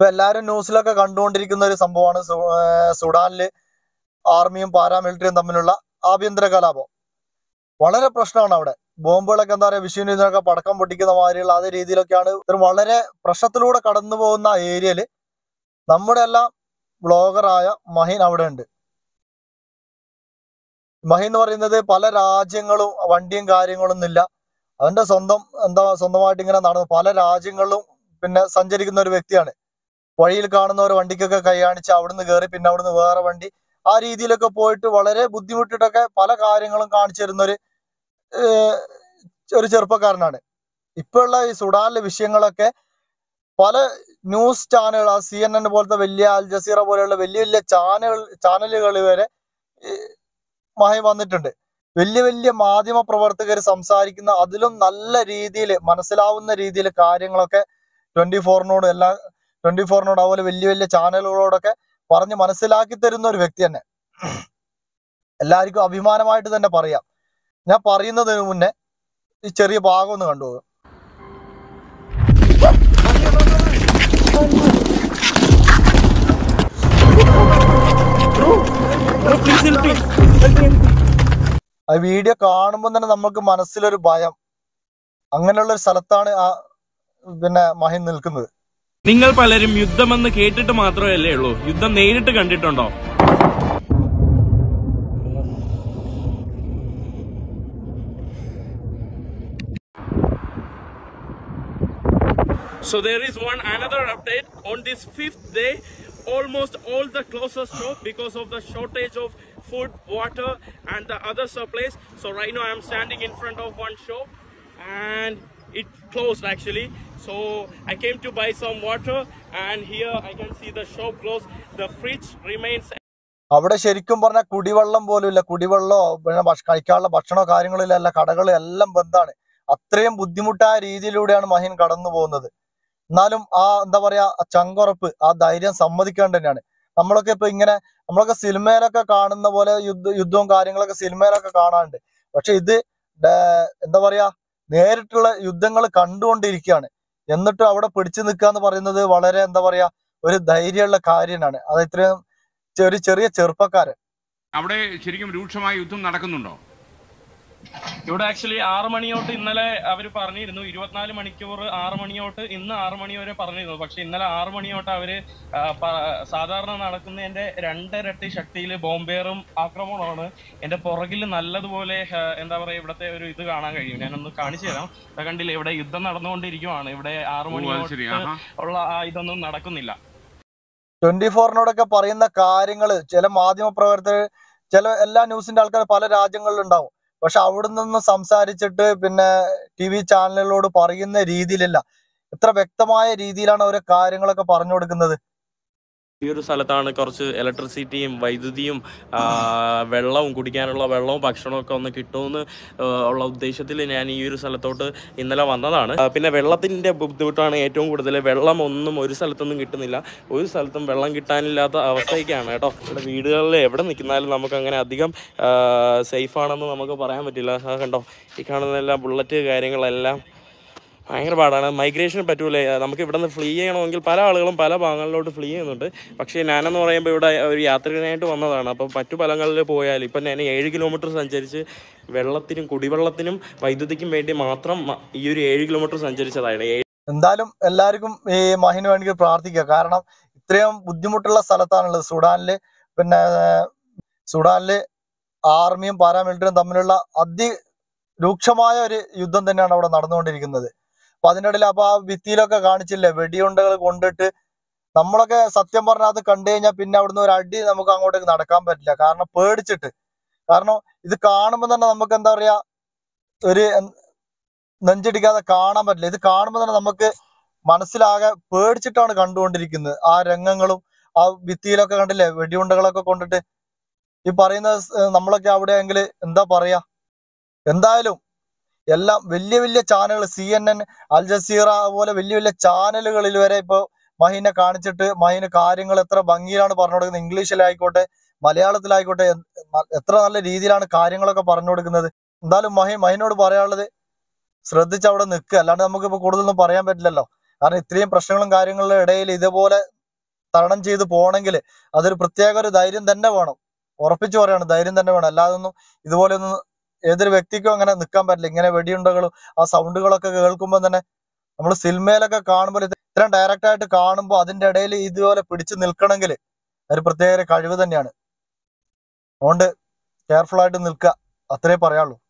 ഇപ്പൊ എല്ലാരും ന്യൂസിലൊക്കെ കണ്ടുകൊണ്ടിരിക്കുന്ന ഒരു സംഭവമാണ് സു- ഏർ സുഡാനില് ആർമിയും പാരാമിലിറ്ററിയും തമ്മിലുള്ള ആഭ്യന്തര കലാപം വളരെ പ്രശ്നമാണ് അവിടെ ബോംബുകളൊക്കെ എന്താ പറയാ വിഷുവിന് ഇതിനൊക്കെ പടക്കം പൊട്ടിക്കുന്ന മാതിരിയുള്ള അതേ രീതിയിലൊക്കെയാണ് ഇത് വളരെ പ്രശ്നത്തിലൂടെ കടന്നു പോകുന്ന ഏരിയയില് നമ്മുടെ എല്ലാം ബ്ലോഗറായ മഹിൻ അവിടെ ഉണ്ട് മഹിൻ എന്ന് പറയുന്നത് പല രാജ്യങ്ങളും വണ്ടിയും കാര്യങ്ങളും ഒന്നുമില്ല അവന്റെ സ്വന്തം എന്താ സ്വന്തമായിട്ട് ഇങ്ങനെ നടന്നു പല രാജ്യങ്ങളിലും പിന്നെ സഞ്ചരിക്കുന്ന ഒരു വ്യക്തിയാണ് വഴിയിൽ കാണുന്ന ഒരു വണ്ടിക്കൊക്കെ കൈ കാണിച്ച് അവിടുന്ന് കയറി പിന്നെ അവിടുന്ന് വേറെ വണ്ടി ആ രീതിയിലൊക്കെ പോയിട്ട് വളരെ ബുദ്ധിമുട്ടിട്ടൊക്കെ പല കാര്യങ്ങളും കാണിച്ചു തരുന്ന ഒരു ഏർ, ഒരു ചെറുപ്പക്കാരനാണ് ഇപ്പോഴുള്ള ഈ സുഡാനിലെ വിഷയങ്ങളൊക്കെ പല ന്യൂസ് ചാനലുകൾ ആ സി എൻ എൻ പോലത്തെ വലിയ അൽ ജസീറ പോലെയുള്ള വലിയ വലിയ ചാനൽ ചാനലുകൾ വരെ ഈ മഹി വന്നിട്ടുണ്ട് വലിയ വലിയ മാധ്യമ പ്രവർത്തകർ സംസാരിക്കുന്ന അതിലും നല്ല രീതിയിൽ മനസ്സിലാവുന്ന രീതിയിൽ കാര്യങ്ങളൊക്കെ ട്വന്റി ഫോറിനോട് എല്ലാം ട്വന്റി ഫോറിനോട് അതുപോലെ വലിയ വലിയ ചാനലുകളോടൊക്കെ പറഞ്ഞ് മനസ്സിലാക്കി തരുന്ന ഒരു വ്യക്തി തന്നെ എല്ലാവർക്കും അഭിമാനമായിട്ട് തന്നെ പറയാം ഞാൻ പറയുന്നതിന് മുന്നേ ഈ ചെറിയ ഭാഗം ഒന്ന് കണ്ടുപോകും ആ വീഡിയോ കാണുമ്പോൾ തന്നെ നമുക്ക് മനസ്സിലൊരു ഭയം അങ്ങനെയുള്ള ഒരു സ്ഥലത്താണ് ആ പിന്നെ മഹിൻ നിൽക്കുന്നത് നിങ്ങൾ പലരും യുദ്ധമെന്ന് കേട്ടിട്ട് മാത്രമല്ലേ ഉള്ളൂ യുദ്ധം നേരിട്ട് കണ്ടിട്ടുണ്ടോ So there is one another update on this fifth day. Almost all the closest shop because of the shortage of food, water, and the other supplies. So right now I'm standing in front of one shop, and it closed actually. So I came to buy some water, and here I can see the shop closed. The fridge remains അവിടെ ശരിക്കും പറഞ്ഞാൽ കുടിവെള്ളം പോലും ഇല്ല കുടിവെള്ളമോ പിന്നെ ഭക്ഷ- കഴിക്കാനുള്ള ഭക്ഷണമോ കാര്യങ്ങളില്ല അല്ല കടകളും എല്ലാം ബന്ധാണ് അത്രയും ബുദ്ധിമുട്ടായ രീതിയിലൂടെയാണ് മഹിൻ കടന്നു പോകുന്നത് എന്നാലും ആ എന്താ പറയാ ആ ചങ്കുറപ്പ് ആ ധൈര്യം സമ്മതിക്കേണ്ട തന്നെയാണ് നമ്മളൊക്കെ ഇപ്പൊ ഇങ്ങനെ നമ്മളൊക്കെ സിനിമയിലൊക്കെ കാണുന്ന പോലെ യുദ്ധ യുദ്ധവും കാര്യങ്ങളൊക്കെ സിനിമയിലൊക്കെ കാണാറുണ്ട് പക്ഷെ ഇത് ഡേ- എന്താ പറയാ നേരിട്ടുള്ള യുദ്ധങ്ങൾ കണ്ടുകൊണ്ടിരിക്കുകയാണ് എന്നിട്ടും അവിടെ പിടിച്ചു നിൽക്കുക എന്ന് പറയുന്നത് വളരെ എന്താ പറയാ ഒരു ധൈര്യമുള്ള കാര്യമാണ് അത് ഇത്രയും ചെ- ഒരു ചെറിയ ചെറുപ്പക്കാരൻ അവിടെ ശരിക്കും രൂക്ഷമായ യുദ്ധം നടക്കുന്നുണ്ടോ ഇവിടെ ആക്ച്വലി ആറ് മണിയോട്ട് ഇന്നലെ അവർ പറഞ്ഞിരുന്നു ഇരുപത്തിനാല് മണിക്കൂർ ആറ് മണിയോട്ട് ഇന്ന് ആറ് മണി വരെ പറഞ്ഞിരുന്നു പക്ഷെ ഇന്നലെ ആറ് മണിയോട്ട് അവര് ആ, പ- സാധാരണ നടക്കുന്നതിന്റെ രണ്ടിരട്ടി ശക്തിയിൽ ബോംബേറും ആക്രമണമാണ് എന്റെ പുറകിൽ നല്ലതുപോലെ ആ, എന്താ പറയാ ഇവിടത്തെ ഒരു ഇത് കാണാൻ കഴിയും ഞാനൊന്ന് കാണിച്ചു തരാം ദാ കണ്ടില്ലേ ഇവിടെ യുദ്ധം നടന്നുകൊണ്ടിരിക്കുവാണ് ഇവിടെ ആറ് ഓ അത് ശരി മണിയോട്ട് ആഹാ ഉള്ള ആ ഇതൊന്നും നടക്കുന്നില്ല ട്വന്റി ഫോറിനോടൊക്കെ പറയുന്ന കാര്യങ്ങൾ ചില മാധ്യമ പ്രവർത്തകർ ചില എല്ലാ ന്യൂസിന്റെ ആൾക്കാർ പല രാജ്യങ്ങളിലും ഉണ്ടാവും പക്ഷെ അവിടെ നിന്ന് സംസാരിച്ചിട്ട് പിന്നെ ടി വി ചാനലുകളോട് പറയുന്ന രീതിയിലല്ല എത്ര വ്യക്തമായ രീതിയിലാണ് ഓരോ കാര്യങ്ങളൊക്കെ പറഞ്ഞു കൊടുക്കുന്നത് ഈ ഒരു സ്ഥലത്താണ് കുറച്ച് ഇലക്ട്രിസിറ്റിയും വൈദ്യുതിയും ആ, വെള്ളവും കുടിക്കാനുള്ള വെള്ളവും ഭക്ഷണവും ഒക്കെ ഒന്ന് കിട്ടുമെന്ന് ആ, ഉള്ള ഉദ്ദേശത്തിൽ ഞാൻ ഈ ഒരു സ്ഥലത്തോട്ട് ഇന്നലെ വന്നതാണ് ആ, പിന്നെ വെള്ളത്തിൻ്റെ ബുദ്ധിമുട്ടാണ് ഏറ്റവും കൂടുതൽ വെള്ളം ഒന്നും ഒരു സ്ഥലത്തൊന്നും കിട്ടുന്നില്ല ഒരു സ്ഥലത്തും വെള്ളം കിട്ടാനില്ലാത്ത അവസ്ഥയൊക്കെയാണ് കേട്ടോ ഇവിടെ വീടുകളിൽ എവിടെ നിൽക്കുന്നാലും നമുക്ക് അങ്ങനെ അധികം സേഫ് ആണെന്ന് നമുക്ക് പറയാൻ പറ്റില്ല ആ, കണ്ടോ ഈ കാണുന്നതെല്ലാം ബുള്ളറ്റ് കാര്യങ്ങളെല്ലാം ഭയങ്കര പാടാണ് മൈഗ്രേഷൻ പറ്റൂല നമുക്ക് ഇവിടെ നിന്ന് ഫ്ലീ ചെയ്യണമെങ്കിൽ പല ആളുകളും പല ഭാഗങ്ങളിലോട്ട് ഫ്ലീ ചെയ്യുന്നുണ്ട് പക്ഷേ ഞാനെന്ന് പറയുമ്പോൾ ഇവിടെ ഒരു യാത്രികനായിട്ട് വന്നതാണ് അപ്പോൾ മറ്റു സ്ഥലങ്ങളിൽ പോയാൽ ഇപ്പം ഞാൻ ഏഴ് കിലോമീറ്റർ സഞ്ചരിച്ച് വെള്ളത്തിനും കുടിവെള്ളത്തിനും വൈദ്യുതിക്കും വേണ്ടി മാത്രം മ- ഈ ഒരു ഏഴ് കിലോമീറ്റർ സഞ്ചരിച്ചതാണ് ഏഴ് എന്തായാലും എല്ലാവർക്കും ഈ മഹിന് വേണ്ടി പ്രാർത്ഥിക്കുക കാരണം ഇത്രയും ബുദ്ധിമുട്ടുള്ള സ്ഥലത്താണുള്ളത് സുഡാനില് പിന്നെ സുഡാനില് ആർമിയും പാരാമിലിറ്ററിയും തമ്മിലുള്ള അതിരൂക്ഷമായ ഒരു യുദ്ധം തന്നെയാണ് അവിടെ നടന്നുകൊണ്ടിരിക്കുന്നത് അപ്പൊ അതിനിടയിൽ അപ്പൊ ആ ഭിത്തിയിലൊക്കെ കാണിച്ചില്ലേ വെടിയുണ്ടകൾ കൊണ്ടിട്ട് നമ്മളൊക്കെ സത്യം പറഞ്ഞാൽ അത് കണ്ടു കഴിഞ്ഞാൽ പിന്നെ അവിടുന്ന് ഒരു അടി നമുക്ക് അങ്ങോട്ടേക്ക് നടക്കാൻ പറ്റില്ല കാരണം പേടിച്ചിട്ട് കാരണം ഇത് കാണുമ്പോൾ തന്നെ നമുക്ക് എന്താ പറയാ ഒരു എൻ- നെഞ്ചിടിക്കാതെ കാണാൻ പറ്റില്ല ഇത് കാണുമ്പോൾ തന്നെ നമുക്ക് മനസ്സിലാകെ പേടിച്ചിട്ടാണ് കണ്ടുകൊണ്ടിരിക്കുന്നത് ആ രംഗങ്ങളും ആ ഭിത്തിയിലൊക്കെ കണ്ടില്ലേ വെടിയുണ്ടകളൊക്കെ കൊണ്ടിട്ട് ഈ പറയുന്ന സ്- ഏർ നമ്മളൊക്കെ അവിടെയെങ്കിൽ എന്താ പറയാ എന്തായാലും എല്ലാം വലിയ വലിയ ചാനലുകൾ C N N Al Jazeera അതുപോലെ വലിയ വലിയ ചാനലുകളിൽ വരെ ഇപ്പൊ മഹീനെ കാണിച്ചിട്ട് മഹീന് കാര്യങ്ങൾ എത്ര ഭംഗിയിലാണ് പറഞ്ഞു കൊടുക്കുന്നത് ഇംഗ്ലീഷിലായിക്കോട്ടെ മലയാളത്തിലായിക്കോട്ടെ എ- എത്ര നല്ല രീതിയിലാണ് കാര്യങ്ങളൊക്കെ പറഞ്ഞു കൊടുക്കുന്നത് എന്തായാലും മഹി മഹിനോട് പറയാനുള്ളത് ശ്രദ്ധിച്ച് അവിടെ നിൽക്കുക അല്ലാണ്ട് നമുക്ക് ഇപ്പൊ കൂടുതലൊന്നും പറയാൻ പറ്റില്ലല്ലോ കാരണം ഇത്രയും പ്രശ്നങ്ങളും കാര്യങ്ങളുടെ ഇടയിൽ ഇതുപോലെ തരണം ചെയ്ത് പോകണമെങ്കിൽ അതൊരു പ്രത്യേക ഒരു ധൈര്യം തന്നെ വേണം ഉറപ്പിച്ചു പറയാണ് ധൈര്യം തന്നെ വേണം അല്ലാതെ ഒന്നും ഇതുപോലെ ഒന്നും ഏതൊരു വ്യക്തിക്കും അങ്ങനെ നിൽക്കാൻ പറ്റില്ല ഇങ്ങനെ വെടിയുണ്ടകളും ആ സൗണ്ടുകളൊക്കെ കേൾക്കുമ്പോൾ തന്നെ നമ്മൾ സിനിമയിലൊക്കെ കാണുമ്പോൾ ഇത് ഇത്രയും ഡയറക്റ്റ് ആയിട്ട് കാണുമ്പോൾ അതിന്റെ ഇടയിൽ ഇതുപോലെ പിടിച്ചു നിൽക്കണമെങ്കിൽ ഒരു പ്രത്യേക ഒരു കഴിവ് തന്നെയാണ് അതുകൊണ്ട് കെയർഫുൾ ആയിട്ട് നിൽക്കുക അത്രേ പറയാനുള്ളൂ